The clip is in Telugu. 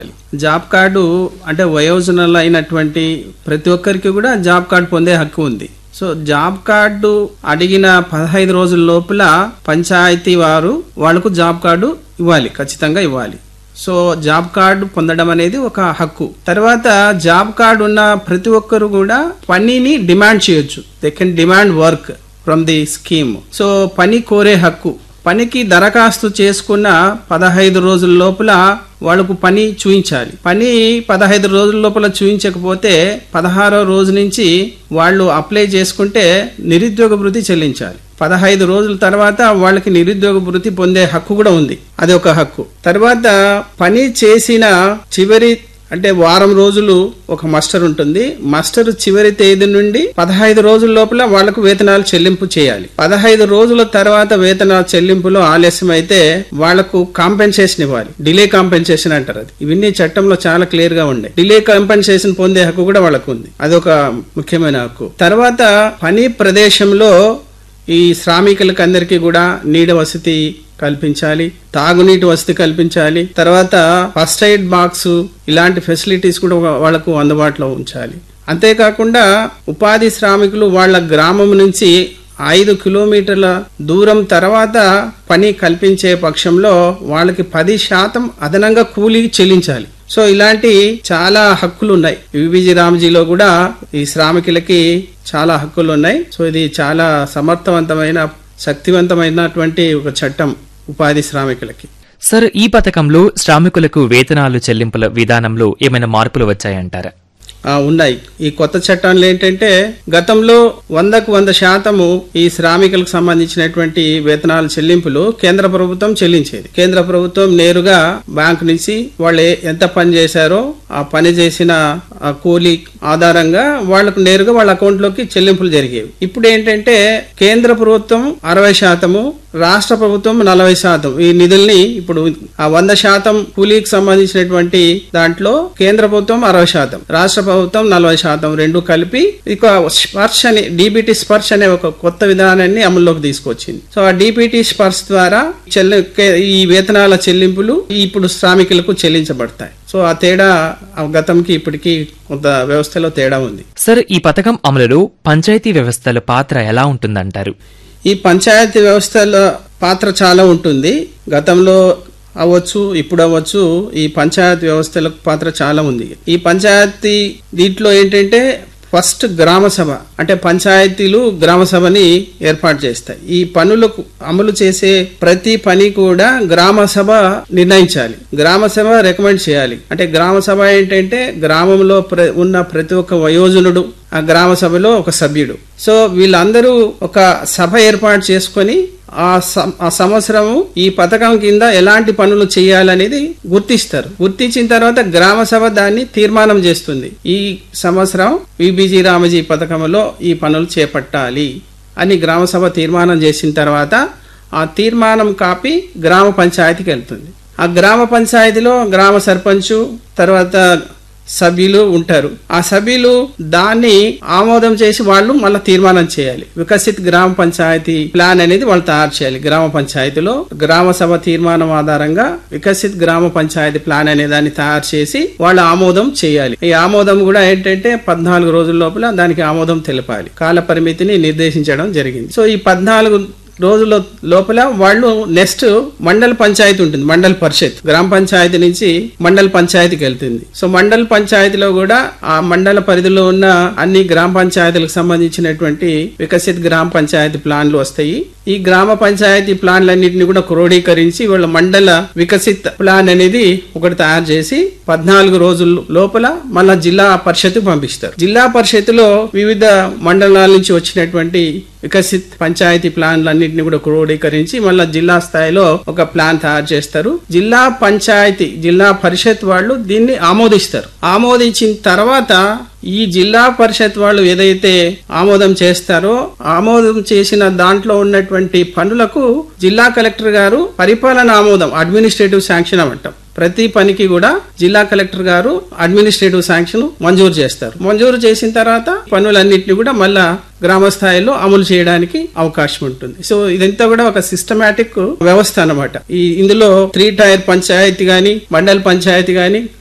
జాబ్ కార్డు అంటే వయోజనులు అయినటువంటి ప్రతి ఒక్కరికి కూడా జాబ్ కార్డు పొందే హక్కు ఉంది సో జాబ్ కార్డు అడిగిన పదహైదు రోజుల లోపల పంచాయతీ వారు వాళ్లకు జాబ్ కార్డు ఇవ్వాలి ఖచ్చితంగా ఇవ్వాలి సో జాబ్ కార్డు పొందడం అనేది ఒక హక్కు తర్వాత జాబ్ కార్డు ఉన్న ప్రతి ఒక్కరు కూడా పనిని డిమాండ్ చేయొచ్చు they can demand work from the scheme so పని కోరే హక్కు పనికి దరఖాస్తు చేసుకున్న పదహైదు రోజుల లోపల వాళ్ళకు పని చూయించాలి పని పదహైదు రోజుల లోపల చూయించకపోతే పదహారో రోజు నుంచి వాళ్ళు అప్లై చేసుకుంటే నిరుద్యోగ భృతి చెల్లించాలి పదహైదు రోజుల తర్వాత వాళ్ళకి నిరుద్యోగ భృతి పొందే హక్కు కూడా ఉంది అది ఒక హక్కు తర్వాత పని చేసిన చివరి అంటే వారం రోజులు ఒక మస్టర్ ఉంటుంది మస్టర్ చివరి తేదీ నుండి పదహైదు రోజుల లోపల వాళ్లకు వేతనాలు చెల్లింపు చేయాలి పదహైదు రోజుల తర్వాత వేతనాల చెల్లింపులో ఆలస్యం అయితే వాళ్లకు కాంపెన్సేషన్ ఇవ్వాలి డిలే కాంపెన్సేషన్ అంటారు అది ఇవన్నీ చట్టంలో చాలా క్లియర్ గా ఉన్నాయి డిలే కాంపెన్సేషన్ పొందే హక్కు కూడా వాళ్ళకు ఉంది అదొక ముఖ్యమైన హక్కు తర్వాత పని ప్రదేశంలో ఈ శ్రామికులకు అందరికీ కూడా నీడ వసతి కల్పించాలి తాగునీటి వసతి కల్పించాలి తర్వాత ఫస్ట్ ఎయిడ్ బాక్స్ ఇలాంటి ఫెసిలిటీస్ కూడా వాళ్లకు అందుబాటులో ఉంచాలి అంతేకాకుండా ఉపాధి శ్రామికులు వాళ్ళ గ్రామం నుంచి ఐదు కిలోమీటర్ల దూరం తర్వాత పని కల్పించే పక్షంలో వాళ్ళకి పది శాతం అదనంగా కూలీ చెల్లించాలి సో ఇలాంటి చాలా హక్కులు ఉన్నాయి విబిజి రామ్జీలో కూడా ఈ శ్రామికులకి చాలా హక్కులు ఉన్నాయి సో ఇది చాలా సమర్థవంతమైన శక్తివంతమైనటువంటి ఒక చట్టం ఉపాధి శ్రామికులకి సార్ ఈ పథకంలో శ్రామికులకు వేతనాలు చెల్లింపుల విధానంలో ఏమైనా మార్పులు వచ్చాయంటారా ఆ, ఉన్నాయి ఈ కొత్త చట్టంలో ఏంటంటే గతంలో వందకు వంద శాతము ఈ శ్రామికులకు సంబంధించినటువంటి వేతనాల చెల్లింపులు కేంద్ర ప్రభుత్వం చెల్లించేది కేంద్ర ప్రభుత్వం నేరుగా బ్యాంక్ నుంచి వాళ్ళు ఏ- ఎంత పని చేశారో ఆ పని చేసిన ఆ కూలీ ఆధారంగా వాళ్లకు నేరుగా వాళ్ళ అకౌంట్ లోకి చెల్లింపులు జరిగేవి ఇప్పుడు ఏంటంటే కేంద్ర ప్రభుత్వం అరవై శాతము రాష్ట్ర ప్రభుత్వం నలభై శాతం ఈ నిధుల్ని ఇప్పుడు ఆ వంద శాతం కూలీకి సంబంధించినటువంటి దాంట్లో కేంద్ర ప్రభుత్వం అరవై శాతం రాష్ట్ర ప్రభుత్వం నలభై శాతం రెండు కలిపి ఇక స్పర్శ్ అని డీబీటీ స్పర్శ్ అనే ఒక కొత్త విధానాన్ని అమల్లోకి తీసుకొచ్చింది సో ఆ డీబీటీ స్పర్శ్ ద్వారా చెల్లి కే- ఈ వేతనాల చెల్లింపులు ఇప్పుడు శ్రామికులకు చెల్లించబడతాయి సో ఆ తేడా ఆ గతంకి ఇప్పటికి కొంత వ్యవస్థలో తేడా ఉంది సార్ ఈ పథకం అమలులో పంచాయతీ వ్యవస్థల పాత్ర ఎలా ఉంటుందంటారు ఈ పంచాయతీ వ్యవస్థల పాత్ర చాలా ఉంటుంది గతంలో అవ్వచ్చు ఇప్పుడు అవ్వచ్చు ఈ పంచాయతీ వ్యవస్థల పాత్ర చాలా ఉంది ఈ పంచాయతీ దీంట్లో ఏంటంటే ఫస్ట్ గ్రామ సభ అంటే పంచాయతీలు గ్రామ సభని ఏర్పాటు చేస్తాయి ఈ పనులకు అమలు చేసే ప్రతి పని కూడా గ్రామ సభ నిర్ణయించాలి గ్రామ సభ రికమెండ్ చేయాలి అంటే గ్రామ సభ ఏంటంటే గ్రామంలో ప్ర- ఉన్న ప్రతి ఒక్క వయోజనుడు ఆ గ్రామ సభలో ఒక సభ్యుడు సో వీళ్ళందరూ ఒక సభ ఏర్పాటు చేసుకొని ఆ సం- ఆ సంవత్సరము ఈ పథకం కింద ఎలాంటి పనులు చేయాలనేది గుర్తిస్తారు గుర్తించిన తర్వాత గ్రామ సభ దాన్ని తీర్మానం చేస్తుంది ఈ సంవత్సరం విబిజి రామజీ పథకంలో ఈ పనులు చేపట్టాలి అని గ్రామ సభ తీర్మానం చేసిన తర్వాత ఆ తీర్మానం కాపీ గ్రామ పంచాయతీకి వెళ్తుంది ఆ గ్రామ పంచాయతీలో గ్రామ సర్పంచు తర్వాత సభ్యులు ఉంటారు ఆ సభ్యులు దాన్ని ఆమోదం చేసి వాళ్ళు మళ్ళీ తీర్మానం చేయాలి వికసిత్ గ్రామ పంచాయతీ ప్లాన్ అనేది వాళ్ళు తయారు చేయాలి గ్రామ పంచాయతీలో గ్రామ సభ తీర్మానం ఆధారంగా వికసిత్ గ్రామ పంచాయతీ ప్లాన్ అనే దాన్ని తయారు చేసి వాళ్ళు ఆమోదం చేయాలి ఈ ఆమోదం కూడా ఏంటంటే పద్నాలుగు రోజుల లోపల దానికి ఆమోదం తెలపాలి కాల పరిమితిని నిర్దేశించడం జరిగింది సో ఈ పద్నాలుగు రోజుల లోపల వాళ్ళు నెక్స్ట్ మండల పంచాయతీ ఉంటుంది మండల పరిషత్ గ్రామ పంచాయతీ నుంచి మండల పంచాయతీకి వెళ్తుంది సో మండల పంచాయతీలో కూడా ఆ మండల పరిధిలో ఉన్న అన్ని గ్రామ పంచాయతీలకు సంబంధించినటువంటి వికసిత్ గ్రామ పంచాయతీ ప్లాన్లు వస్తాయి ఈ గ్రామ పంచాయతీ ప్లాన్లన్నింటినీ కూడా క్రోడీకరించి వాళ్ళ మండల వికసిత్ ప్లాన్ అనేది ఒకటి తయారు చేసి పద్నాలుగు రోజుల లోపల మళ్ళా జిల్లా పరిషత్ పంపిస్తారు జిల్లా పరిషత్తులో వివిధ మండలాల నుంచి వచ్చినటువంటి వికసిత్ పంచాయతీ ప్లాన్లన్నింటినీ కూడా క్రోడీకరించి మళ్ళా జిల్లా స్థాయిలో ఒక ప్లాన్ తయారు చేస్తారు జిల్లా పంచాయతీ జిల్లా పరిషత్ వాళ్ళు దీన్ని ఆమోదిస్తారు ఆమోదించిన తర్వాత ఈ జిల్లా పరిషత్ వాళ్ళు ఏదైతే ఆమోదం చేస్తారో ఆమోదం చేసిన దాంట్లో ఉన్నటువంటి పనులకు జిల్లా కలెక్టర్ గారు పరిపాలన ఆమోదం అడ్మినిస్ట్రేటివ్ శాంక్షన్ అంటాం ప్రతి పనికి కూడా జిల్లా కలెక్టర్ గారు అడ్మినిస్ట్రేటివ్ శాంక్షన్ మంజూరు చేస్తారు మంజూరు చేసిన తర్వాత పనులన్నింటినీ కూడా మళ్ళా గ్రామ స్థాయిలో అమలు చేయడానికి అవకాశం ఉంటుంది సో ఇదంతా కూడా ఒక సిస్టమేటిక్ వ్యవస్థ అన్నమాట ఈ ఇందులో త్రీ టైర్ పంచాయతీ గాని మండల పంచాయతీ గాని